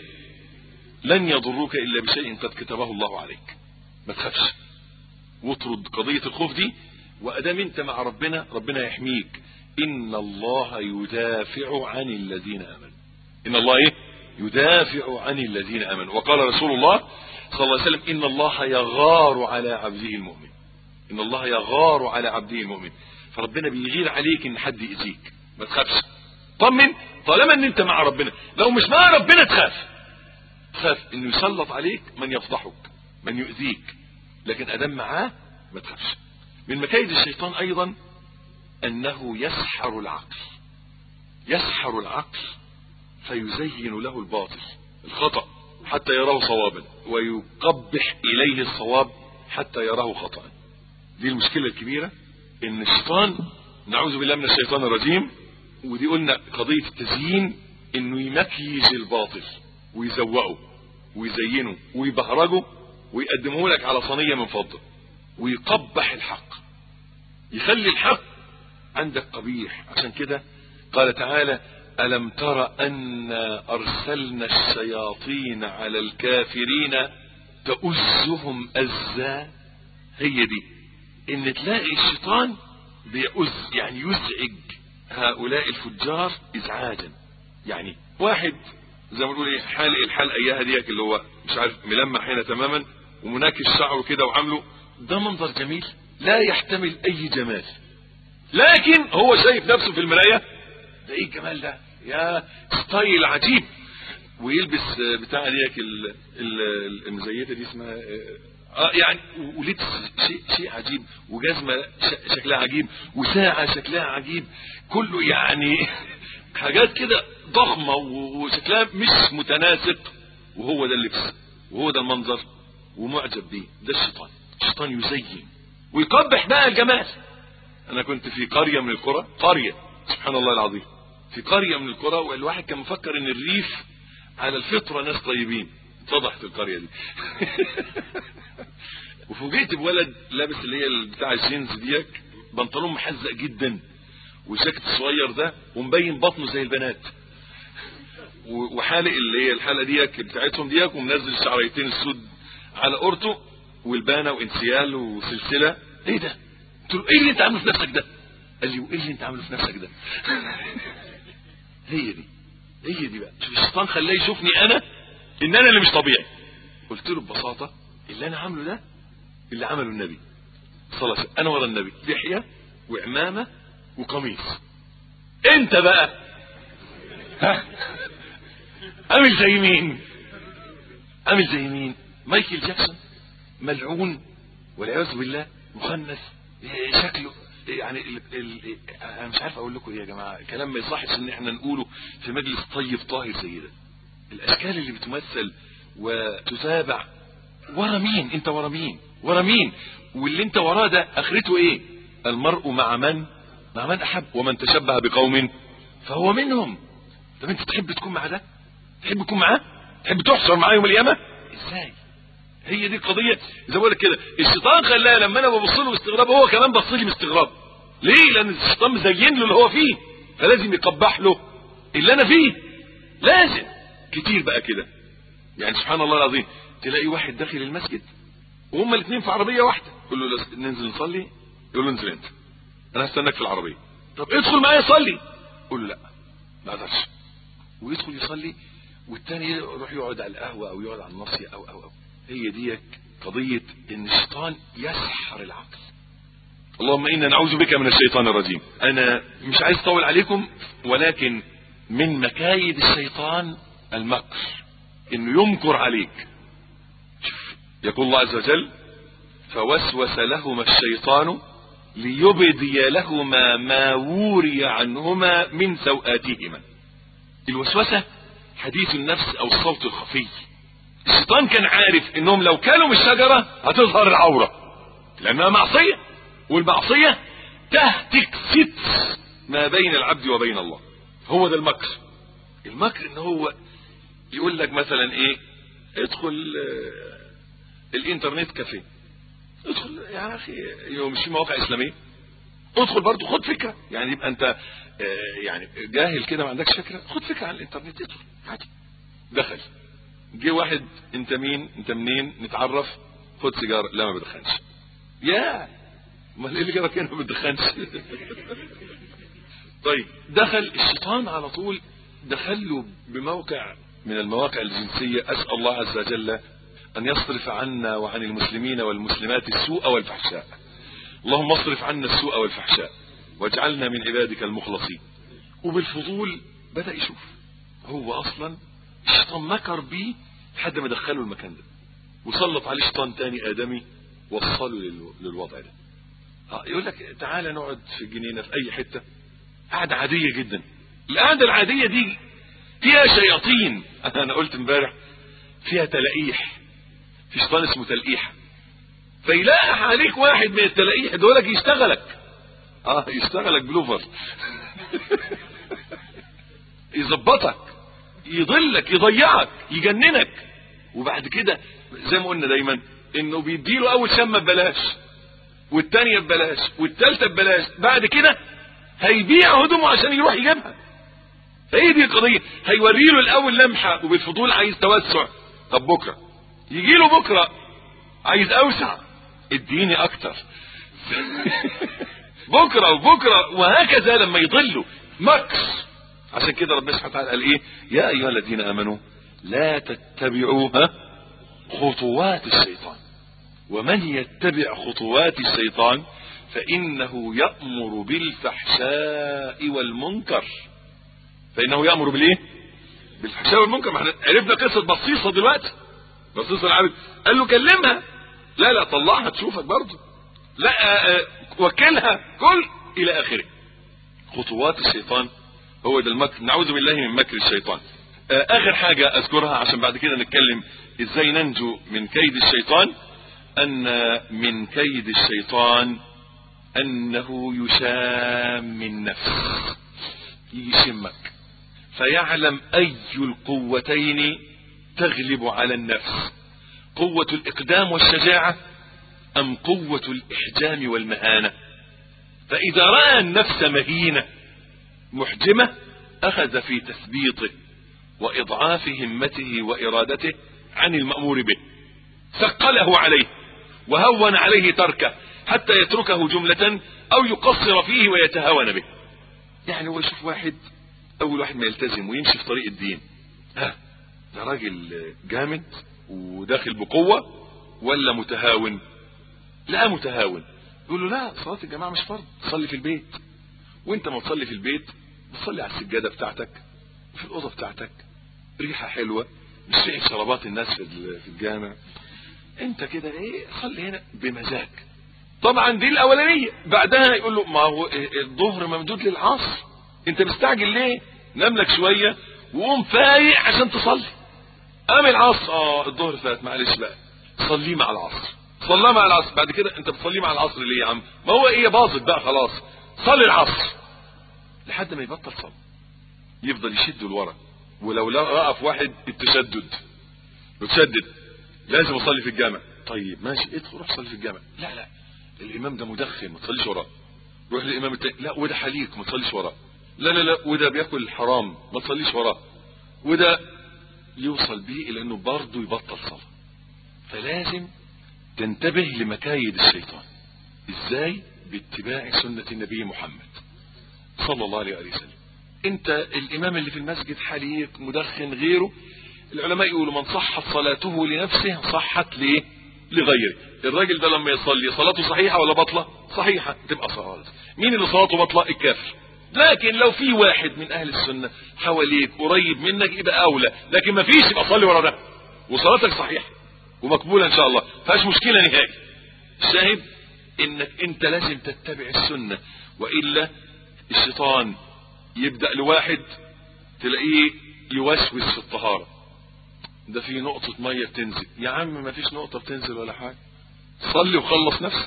S1: لن يضروك الا بشيء قد كتبه الله عليك ما تخافش واطرد قضية الخوف دي وادام انت مع ربنا ربنا يحميك ان الله يدافع عن الذين امنوا ان الله ايه يدافع عن الذين امنوا وقال رسول الله صلى الله عليه وسلم ان الله يغار على عبده المؤمن ان الله يغار على عبده المؤمن فربنا بيغير عليك ان حد يأذيك ما تخافش طمن طالما ان انت مع ربنا لو مش مع ربنا تخاف تخاف انه يسلط عليك من يفضحك من يؤذيك لكن ادام معاه ما تخافش من مكايد الشيطان ايضا انه يسحر العقل يسحر العقل فيزين له الباطل الخطأ حتى يراه صوابا ويقبح اليه الصواب حتى يراه خطأ دي المشكلة الكبيرة ان الشيطان نعوذ بالله من الشيطان الرجيم ودي قلنا قضية التزيين انه يمكيج الباطل ويزوقه ويزينه ويبهرجه ويقدمه لك على صينية من فضة ويقبح الحق يخلي الحق عندك قبيح عشان كده قال تعالى ألم تر أنا أرسلنا الشياطين على الكافرين تؤزهم أزا هي دي إن تلاقي الشيطان بيؤز يعني يزعج هؤلاء الفجار إزعاجا يعني واحد زي ما نقول ايه حالق الحلقه اياها ديك اللي هو مش عارف ملمع هنا تماما ومناكش شعره كده وعامله ده منظر جميل لا يحتمل اي جمال لكن هو شايف نفسه في المرايه ده ايه الجمال ده يا ستايل عجيب ويلبس بتاع ديك ال- ال- المزيته دي اسمها اه يعني ولبس شيء شيء عجيب وجزمه ش- شكلها عجيب وساعه شكلها عجيب كله يعني حاجات كده ضخمه و- وشكلها مش متناسق وهو ده اللبس وهو ده المنظر ومعجب بيه ده الشيطان الشيطان يزين ويقبح بقى الجمال انا كنت في قريه من القرى قريه سبحان الله العظيم في قريه من القرى والواحد كان مفكر ان الريف على الفطره ناس طيبين اتضحت القريه دي وفوجئت بولد لابس اللي هي بتاع الجينز ديك بنطلون محزق جدا وجاكيت صغير ده ومبين بطنه زي البنات و- وحالق اللي هي الحلقه ديك بتاعتهم ديك ومنزل شعريتين السود على قرطه والبانه وانسيال وسلسله ايه ده؟ قلت له ايه اللي انت عامله في نفسك ده؟ قال لي وايه اللي انت عامله في نفسك ده؟ هي دي هي دي بقى شوف الشيطان خلاه يشوفني انا ان انا اللي مش طبيعي قلت له ببساطه اللي انا عامله ده اللي عمله النبي صلى الله عليه وسلم انا ورا النبي لحيه وعمامه وقميص انت بقى ها عامل زي مين عامل زي مين مايكل جاكسون ملعون والعياذ بالله مخنث إيه شكله إيه يعني ال ال انا مش عارف اقول لكم ايه يا جماعه كلام ما يصحش ان احنا نقوله في مجلس طيب طاهر زي ده الاشكال اللي بتمثل وتتابع ورا مين انت ورا مين ورا مين واللي انت وراه ده اخرته ايه المرء مع من مع من احب ومن تشبه بقوم فهو منهم طب انت تحب تكون مع ده تحب تكون معاه تحب تحشر معاه يوم القيامه ازاي هي دي القضيه زي ما بقول لك كده الشيطان خلاه لما انا ببص له باستغراب هو كمان بص لي باستغراب ليه لان الشيطان مزين له اللي هو فيه فلازم يقبح له اللي انا فيه لازم كتير بقى كده يعني سبحان الله العظيم تلاقي واحد داخل المسجد وهما الاثنين في عربيه واحده يقول له لا، ننزل نصلي يقول له انزل انت انا هستناك في العربيه طب ادخل معايا صلي يقول له لا ما اقدرش ويدخل يصلي والتاني يروح يقعد على القهوه او يقعد على الناصيه او او او هي دي قضيه ان الشيطان يسحر العقل اللهم انا نعوذ بك من الشيطان الرجيم انا مش عايز اطول عليكم ولكن من مكايد الشيطان المكر انه يمكر عليك شوف، يقول الله عز وجل فوسوس لهما الشيطان ليبدي لهما ما وري عنهما من سوآتهما الوسوسة حديث النفس او الصوت الخفي الشيطان كان عارف انهم لو كانوا من الشجرة هتظهر العورة لانها معصية والمعصية تهتك ستر ما بين العبد وبين الله هو ده المكر المكر ان هو يقول لك مثلا ايه ادخل آه، الانترنت كافيه ادخل يا اخي يوم مش في مواقع اسلاميه ادخل برضه خد فكره يعني يبقى انت آه، يعني جاهل كده ما عندكش فكره خد فكره عن الانترنت ادخل عادي دخل جه واحد انت مين انت منين نتعرف خد سيجاره لا ما بدخنش يا امال ايه اللي جابك هنا ما بتدخنش طيب دخل الشيطان على طول دخل له بموقع من المواقع الجنسية أسأل الله عز وجل أن يصرف عنا وعن المسلمين والمسلمات السوء والفحشاء اللهم اصرف عنا السوء والفحشاء واجعلنا من عبادك المخلصين وبالفضول بدأ يشوف هو أصلا الشيطان مكر بيه لحد ما دخله المكان ده وسلط عليه شيطان تاني آدمي وصله للو- للوضع ده اه يقول لك تعالى نقعد في الجنينة في أي حتة قعدة عادية جدا القعدة العادية دي فيها شياطين انا قلت امبارح فيها تلقيح في شيطان اسمه تلقيح فيلاقح عليك واحد من التلقيح دولك يشتغلك اه يشتغلك بلوفر يظبطك يضلك يضيعك يجننك وبعد كده زي ما قلنا دايما انه بيديله اول شمه ببلاش والتانية ببلاش والتالتة ببلاش بعد كده هيبيع هدومه عشان يروح يجيبها فهي دي القضية هيوري له الاول لمحة وبالفضول عايز توسع طب بكرة يجي له بكرة عايز اوسع اديني اكتر بكرة وبكرة وهكذا لما يضلوا مكس عشان كده ربنا سبحانه وتعالى قال ايه يا ايها الذين امنوا لا تتبعوا ها خطوات الشيطان ومن يتبع خطوات الشيطان فانه يأمر بالفحشاء والمنكر فانه يأمر بالايه بالفحشاء والمنكر ما احنا عرفنا قصة بصيصة دلوقتي بصيصة العبد قال له كلمها لا لا طلعها تشوفك برضه لا آه، وكلها كل الى اخره خطوات الشيطان هو ده المكر نعوذ بالله من مكر الشيطان آه، اخر حاجة اذكرها عشان بعد كده نتكلم ازاي ننجو من كيد الشيطان ان من كيد الشيطان انه يشام النفس يشمك فيعلم اي القوتين تغلب على النفس قوة الاقدام والشجاعة ام قوة الاحجام والمهانة فاذا رأى النفس مهينة محجمة اخذ في تثبيطه واضعاف همته وارادته عن المأمور به ثقله عليه وهون عليه تركه حتى يتركه جملة او يقصر فيه ويتهاون به يعني هو يشوف واحد اول واحد ما يلتزم ويمشي في طريق الدين ها ده راجل جامد وداخل بقوة ولا متهاون لا متهاون يقول له لا صلاة الجماعة مش فرض صلي في البيت وانت ما تصلي في البيت تصلي على السجادة بتاعتك وفي الأوضة بتاعتك ريحة حلوة مش ريحة شرابات الناس في في الجامع انت كده ايه صلي هنا بمزاج طبعا دي الاولانية بعدها يقول له ما هو الظهر ممدود للعصر انت مستعجل ليه نام لك شوية وقوم فايق عشان تصلي قام العصر اه الظهر فات معلش بقى صليه مع العصر صلاه مع العصر بعد كده انت بتصليه مع العصر ليه يا عم ما هو ايه باظت بقى خلاص صلي العصر لحد ما يبطل صلاة يفضل يشد لورا ولو لا وقف واحد التشدد وتشدد لازم اصلي في الجامع طيب ماشي ادخل روح صلي في الجامع لا لا الامام ده مدخن ما تصليش وراه روح للامام التاني لا وده حليق ما تصليش وراه لا لا لا وده بياكل حرام ما تصليش وراه وده يوصل بيه الى انه برضه يبطل صلاه فلازم تنتبه لمكايد الشيطان ازاي باتباع سنه النبي محمد صلى الله عليه وسلم انت الامام اللي في المسجد حليق مدخن غيره العلماء يقولوا من صحت صلاته لنفسه صحت ليه لغيره الراجل ده لما يصلي صلاته صحيحة ولا بطلة صحيحة تبقى صلاة مين اللي صلاته بطلة الكافر لكن لو في واحد من اهل السنة حواليك قريب منك يبقى اولى لكن ما فيش يبقى صلي ورا ده وصلاتك صحيحة ومقبولة ان شاء الله فاش مشكلة نهائي الشاهد انك انت لازم تتبع السنة وإلا الشيطان يبدأ لواحد تلاقيه يوسوس في الطهارة ده في نقطة مية بتنزل يا عم ما فيش نقطة بتنزل ولا حاجة صلي وخلص نفسك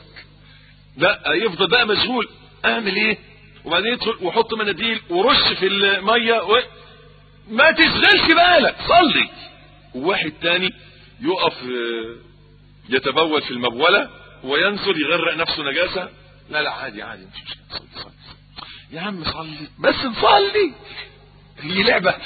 S1: لا يفضل بقى مشغول اعمل ايه وبعدين يدخل وحط مناديل ورش في المية و... ما تشغلش بالك صلي وواحد تاني يقف يتبول في المبولة وينزل يغرق نفسه نجاسة لا لا عادي عادي مش مشكلة صلي صلي يا عم صلي بس نصلي هي لعبة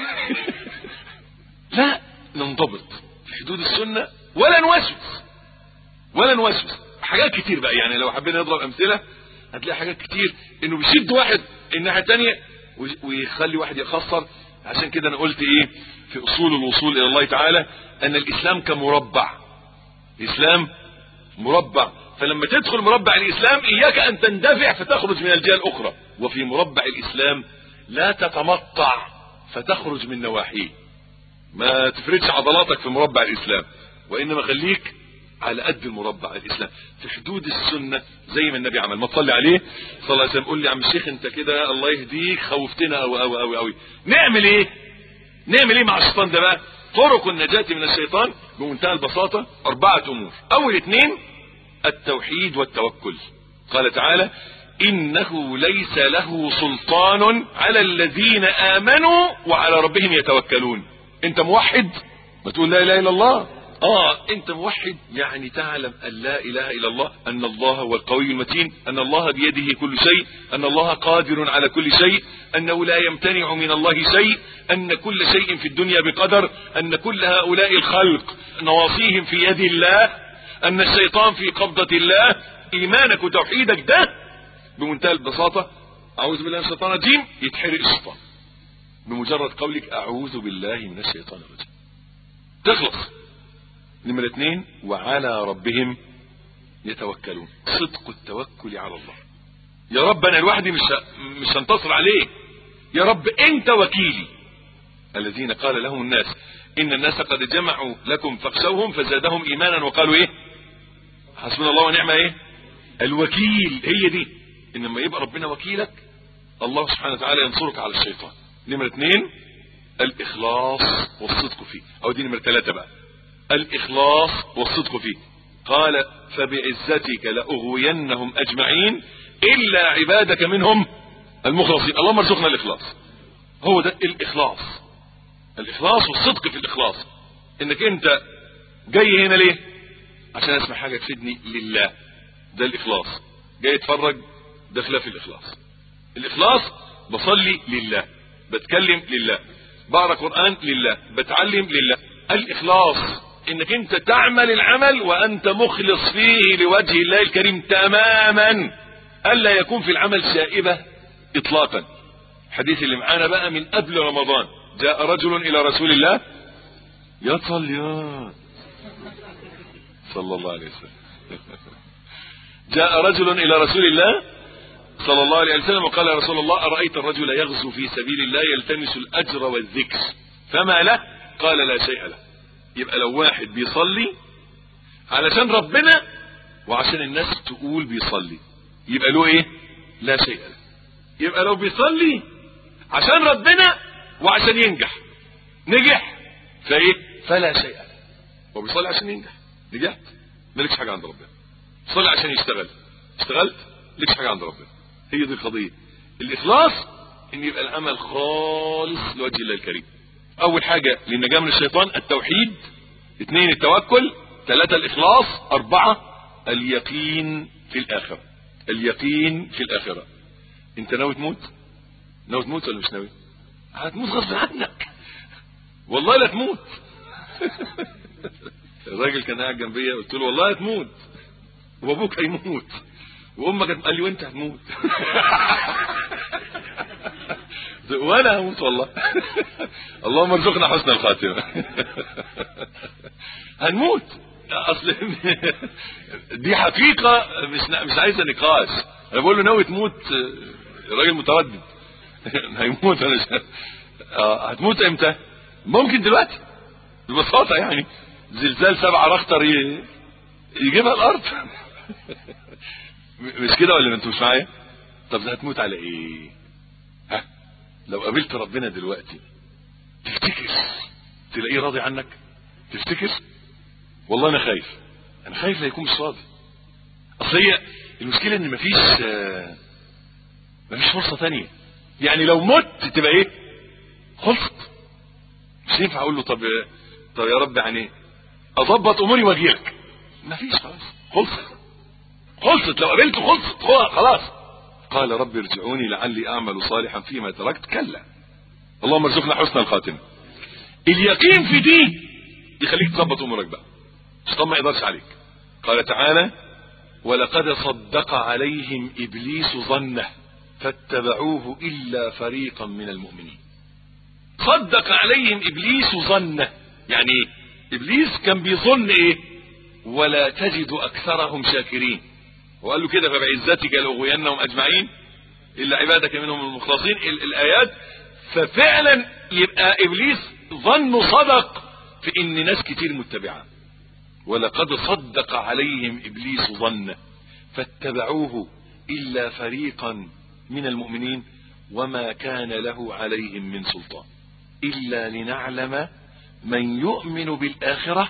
S1: لا ننضبط في حدود السنة ولا نوسوس ولا نوسوس حاجات كتير بقى يعني لو حبينا نضرب امثلة هتلاقي حاجات كتير انه بيشد واحد الناحية التانية ويخلي واحد يخسر عشان كده انا قلت ايه في اصول الوصول الى الله تعالى ان الاسلام كمربع الاسلام مربع فلما تدخل مربع الاسلام اياك ان تندفع فتخرج من الجهه الاخرى وفي مربع الاسلام لا تتمطع فتخرج من نواحيه ما تفردش عضلاتك في مربع الاسلام وانما خليك على قد المربع الاسلام في حدود السنه زي ما النبي عمل ما تصلي عليه صلى الله عليه وسلم قول لي يا عم الشيخ انت كده الله يهديك خوفتنا قوي قوي قوي قوي نعمل ايه نعمل ايه مع الشيطان ده بقى طرق النجاة من الشيطان بمنتهى البساطة أربعة أمور أول اثنين التوحيد والتوكل قال تعالى إنه ليس له سلطان على الذين آمنوا وعلى ربهم يتوكلون أنت موحد ما تقول لا إله إلا الله اه انت موحد يعني تعلم ان لا اله الا الله ان الله هو القوي المتين ان الله بيده كل شيء ان الله قادر على كل شيء انه لا يمتنع من الله شيء ان كل شيء في الدنيا بقدر ان كل هؤلاء الخلق نواصيهم في يد الله ان الشيطان في قبضة الله ايمانك وتوحيدك ده بمنتهى البساطة اعوذ بالله من الشيطان الرجيم يتحرق الشيطان بمجرد قولك اعوذ بالله من الشيطان الرجيم تخلص نمرة اثنين وعلى ربهم يتوكلون صدق التوكل على الله يا رب انا لوحدي مش مش هنتصر عليه يا رب انت وكيلي الذين قال لهم الناس ان الناس قد جمعوا لكم فاخشوهم فزادهم ايمانا وقالوا ايه حسبنا الله ونعم ايه الوكيل هي دي انما يبقى ربنا وكيلك الله سبحانه وتعالى ينصرك على الشيطان نمرة اثنين الاخلاص والصدق فيه او دي نمرة ثلاثة بقى الاخلاص والصدق فيه قال فبعزتك لاغوينهم اجمعين الا عبادك منهم المخلصين اللهم ارزقنا الاخلاص هو ده الاخلاص الاخلاص والصدق في الاخلاص انك انت جاي هنا ليه عشان اسمع حاجه تفيدني لله ده الاخلاص جاي اتفرج ده خلاف الاخلاص الاخلاص بصلي لله بتكلم لله بقرا قران لله بتعلم لله الاخلاص انك انت تعمل العمل وانت مخلص فيه لوجه الله الكريم تماما الا يكون في العمل شائبة اطلاقا الحديث اللي معانا بقى من قبل رمضان جاء رجل الى رسول الله يا صليان صلى الله عليه وسلم جاء رجل الى رسول الله صلى الله عليه وسلم وقال يا رسول الله ارايت الرجل يغزو في سبيل الله يلتمس الاجر والذكر فما له قال لا شيء له يبقى لو واحد بيصلي علشان ربنا وعشان الناس تقول بيصلي يبقى له ايه لا شيء له يبقى لو بيصلي عشان ربنا وعشان ينجح نجح فايه فلا شيء له هو بيصلي عشان ينجح نجحت مالكش حاجه عند ربنا صلي عشان يشتغل اشتغلت لكش حاجه عند ربنا هي دي القضيه الاخلاص ان يبقى العمل خالص لوجه الله الكريم اول حاجة للنجاة من الشيطان التوحيد اثنين التوكل ثلاثة الاخلاص اربعة اليقين في الاخرة اليقين في الاخرة انت ناوي تموت ناوي تموت ولا مش ناوي هتموت غصب عنك والله لا تموت الراجل كان قاعد جنبيا قلت له والله هتموت وابوك هيموت وامك قال لي وانت هتموت وانا هموت والله اللهم ارزقنا حسن الخاتمه هنموت اصل دي حقيقه مش مش عايزه نقاش انا بقول له ناوي تموت الراجل متردد هيموت انا مش آه هتموت امتى ممكن دلوقتي ببساطه يعني زلزال سبعة رختر يجيبها الارض مش كده ولا انتوا مش معايا طب هتموت على ايه ها لو قابلت ربنا دلوقتي تفتكر تلاقيه راضي عنك تفتكر والله انا خايف انا خايف لا يكون مش راضي اصل هي المشكله ان مفيش آه مفيش فرصه تانية يعني لو مت تبقى ايه خلصت مش ينفع اقول له طب طب يا رب يعني اضبط اموري واجيلك مفيش خلاص خلصت خلصت لو قابلته خلصت خلاص قال رب ارجعوني لعلي اعمل صالحا فيما تركت كلا اللهم ارزقنا حسن الخاتمه اليقين في دي يخليك تظبط امورك بقى الشيطان ما يقدرش عليك قال تعالى ولقد صدق عليهم ابليس ظنه فاتبعوه الا فريقا من المؤمنين صدق عليهم ابليس ظنه يعني ايه ابليس كان بيظن ايه ولا تجد اكثرهم شاكرين وقال له كده فبعزتك لاغوينهم اجمعين الا عبادك منهم المخلصين الايات ففعلا يبقى ابليس ظنه صدق في ان ناس كتير متبعه ولقد صدق عليهم ابليس ظنه فاتبعوه الا فريقا من المؤمنين وما كان له عليهم من سلطان الا لنعلم من يؤمن بالآخرة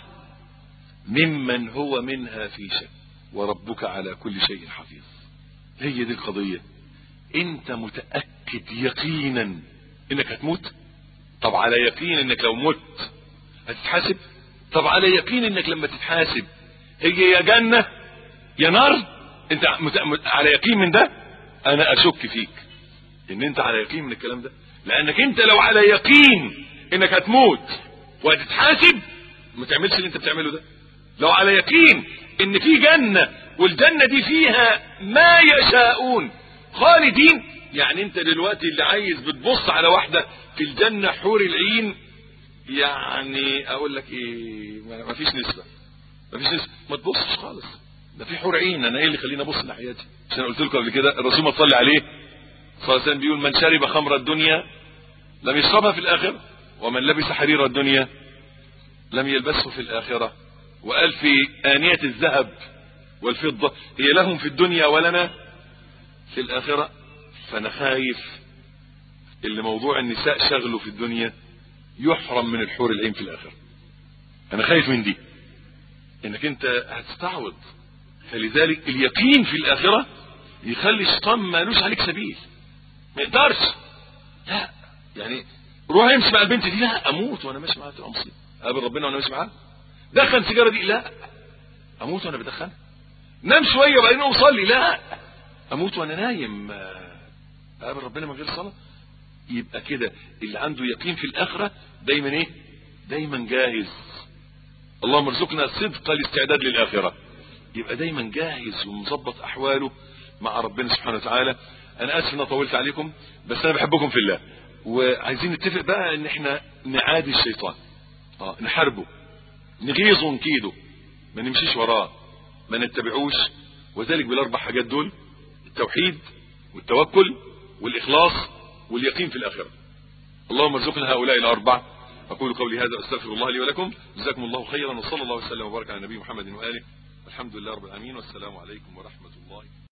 S1: ممن هو منها في شك وربك على كل شيء حفيظ هي دي القضية انت متأكد يقينا انك هتموت طب على يقين انك لو مت هتتحاسب طب على يقين انك لما تتحاسب هي يا جنة يا نار انت مت... مت... على يقين من ده انا اشك فيك ان انت على يقين من الكلام ده لانك انت لو على يقين انك هتموت وهتتحاسب ما تعملش اللي انت بتعمله ده لو على يقين ان في جنة والجنة دي فيها ما يشاءون خالدين يعني انت دلوقتي اللي عايز بتبص على واحدة في الجنة حور العين يعني اقول لك ايه ما فيش نسبة ما فيش نسبة ما تبصش خالص ده في حور عين انا ايه اللي خليني ابص ناحيتي عشان قلت لكم قبل كده الرسول ما تصلي عليه صلى الله عليه وسلم بيقول من شرب خمر الدنيا لم يشربها في الاخره ومن لبس حرير الدنيا لم يلبسه في الاخره وقال في آنية الذهب والفضة هي لهم في الدنيا ولنا في الآخرة فأنا خايف اللي موضوع النساء شغله في الدنيا يحرم من الحور العين في الآخرة أنا خايف من دي إنك أنت هتستعوض فلذلك اليقين في الآخرة يخلي الشيطان مالوش عليك سبيل ما يقدرش لا يعني روح امشي مع البنت دي لا اموت وانا ماشي معاها تبقى مصيبه قابل ربنا وانا ماشي معاها دخن سيجاره دي لا اموت وانا بدخنها نام شويه وبعدين اقوم اصلي لا اموت وانا نايم اقابل ربنا من غير صلاه يبقى كده اللي عنده يقين في الاخره دايما ايه دايما جاهز اللهم ارزقنا صدق الاستعداد للاخره يبقى دايما جاهز ومظبط احواله مع ربنا سبحانه وتعالى انا اسف ان طولت عليكم بس انا بحبكم في الله وعايزين نتفق بقى ان احنا نعادي الشيطان اه نحاربه نغيظه ونكيده ما نمشيش وراه ما نتبعوش وذلك بالاربع حاجات دول التوحيد والتوكل والاخلاص واليقين في الاخره اللهم ارزقنا هؤلاء الاربع اقول قولي هذا استغفر الله لي ولكم جزاكم الله خيرا وصلى الله وسلم وبارك على نبي محمد واله الحمد لله رب العالمين والسلام عليكم ورحمه الله